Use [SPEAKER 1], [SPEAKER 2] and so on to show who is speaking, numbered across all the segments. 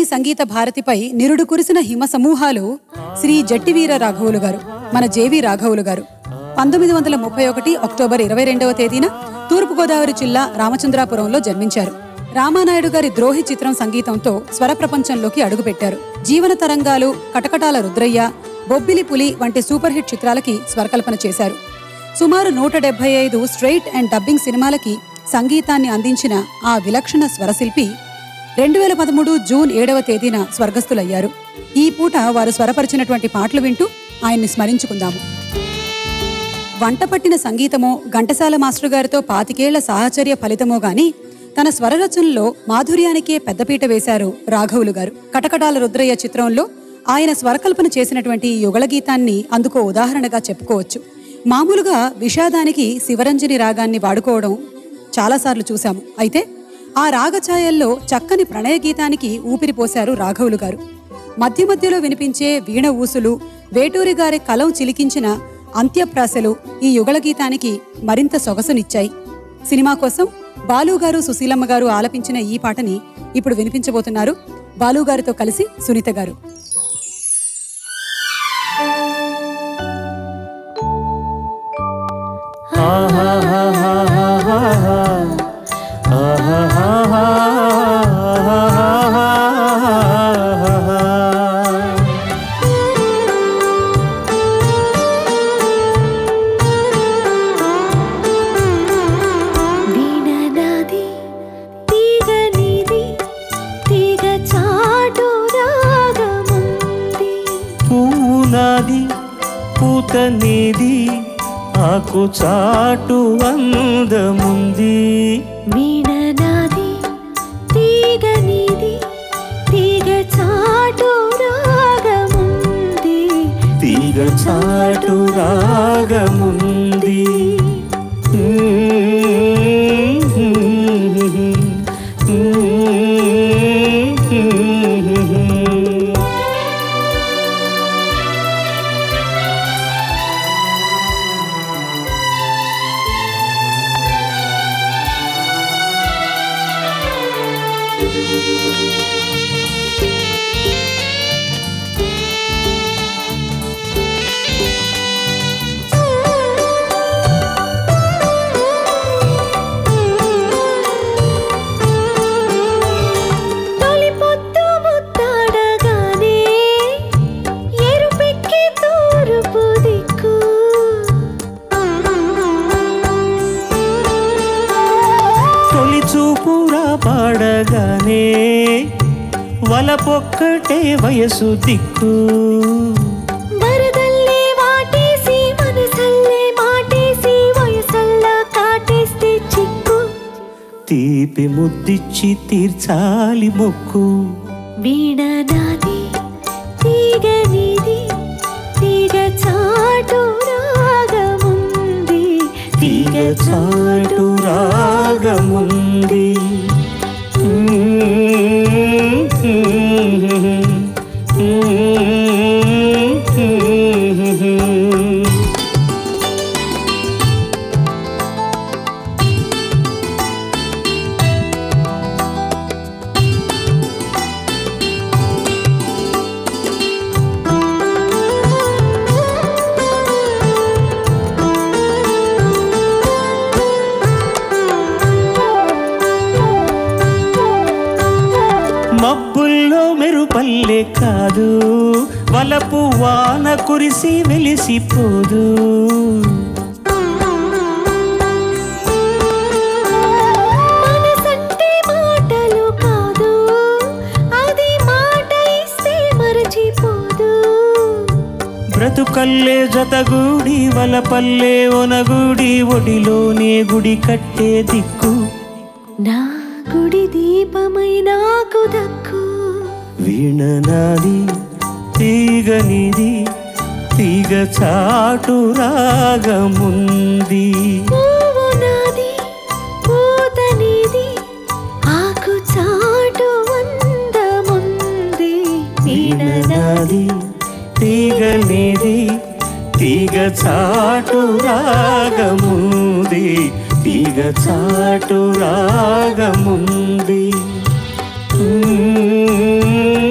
[SPEAKER 1] సంగీత భారతిపై నిరుడు కురిసిన హిమ సమూహాలు శ్రీ జట్టివీర రాఘవులు గారు మన జేవి రాఘవులు గారు పంతొమ్మిది వందల ముప్పై ఒకటి అక్టోబర్ ఇరవై రెండవ తేదీన తూర్పుగోదావరి జిల్లా రామచంద్రాపురంలో జన్మించారు రామానాయుడు గారి ద్రోహి చిత్రం సంగీతంతో స్వర ప్రపంచంలోకి అడుగుపెట్టారు జీవన తరంగాలు కటకటాల రుద్రయ్య బొబ్బిలి పులి వంటి సూపర్ హిట్ చిత్రాలకి స్వరకల్పన చేశారు సుమారు నూట డెబ్బై ఐదు స్ట్రైట్ అండ్ డబ్బింగ్ సినిమాలకి సంగీతాన్ని అందించిన ఆ విలక్షణ స్వరశిల్పి రెండు వేల పదమూడు జూన్ ఏడవ తేదీన స్వర్గస్థులయ్యారు ఈ పూట వారు స్వరపరిచినటువంటి పాటలు వింటూ ఆయన్ని స్మరించుకుందాము వంట పట్టిన సంగీతమో ఘంటసాల మాస్టర్ గారితో పాతికేళ్ల సాహచర్య ఫలితమో గాని తన స్వరరచనలో మాధుర్యానికే పెద్దపీట వేశారు రాఘవులు గారు కటకటాల రుద్రయ్య చిత్రంలో ఆయన స్వరకల్పన చేసినటువంటి ఈ యుగళ గీతాన్ని అందుకో ఉదాహరణగా చెప్పుకోవచ్చు మామూలుగా విషాదానికి శివరంజని రాగాన్ని వాడుకోవడం చాలాసార్లు చూశాము అయితే ఆ రాగఛాయల్లో చక్కని ప్రణయ గీతానికి ఊపిరి పోశారు రాఘవులు గారు మధ్య మధ్యలో వినిపించే వీణ ఊసులు వేటూరి గారి కలం చిలికించిన అంత్యప్రాసలు ఈ యుగళ గీతానికి మరింత సొగసునిచ్చాయి సినిమా కోసం బాలు గారు సుశీలమ్మ గారు ఆలపించిన ఈ పాటని ఇప్పుడు వినిపించబోతున్నారు బాలు గారితో కలిసి సునీత గారు
[SPEAKER 2] వీణనాది తీగ నీది తీగ చాటు రాగముంది
[SPEAKER 3] పువ్వు నాది పూత నీది ఆకు చాటు అందముంది
[SPEAKER 2] వీణనాది తీగ నీది తీగ చాటు రాగముంది
[SPEAKER 3] తీగ చాటు రాగముంది
[SPEAKER 2] తొలి పొద్దు ముత్తాడగానే ఎరుపెక్కి తూర్పు దిక్కు
[SPEAKER 3] తొలి చూపురా పాడగానే వలపొక్కటే వయసు దిక్కు
[SPEAKER 2] వరదల్లే వాటేసి మనసల్లే మాటేసి వయసల్లా కాటేస్తే చిక్కు
[SPEAKER 3] తీపి ముద్దిచ్చి తీర్చాలి మొక్కు
[SPEAKER 2] వీణ నాది తీగ నీది తీగ చాటు రాగముంది
[SPEAKER 3] తీగ చాటు రాగముంది మబ్బుల్లో మెరుపల్లే కాదు వలపు వాన కురిసి వెలిసిపోదు
[SPEAKER 2] మనసంటే మాటలు కాదు అది మాట ఇస్తే మరచిపోదు
[SPEAKER 3] బ్రతుకల్లే జతగూడి వలపల్లే ఒనగూడి ఒడిలోనే గుడి కట్టే దిక్కు
[SPEAKER 2] నా గుడి దీపమై నాకు దక్కు
[SPEAKER 3] వీణ నాది తీగ నీది తీగ చాటు రాగముంది
[SPEAKER 2] పువ్వు నాది పూత నీది ఆకు చాటు అందముంది
[SPEAKER 3] వీణ నాది తీగ నీది తీగ చాటు రాగముంది తీగ చాటు రాగముంది మ్మ్.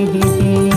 [SPEAKER 3] నీది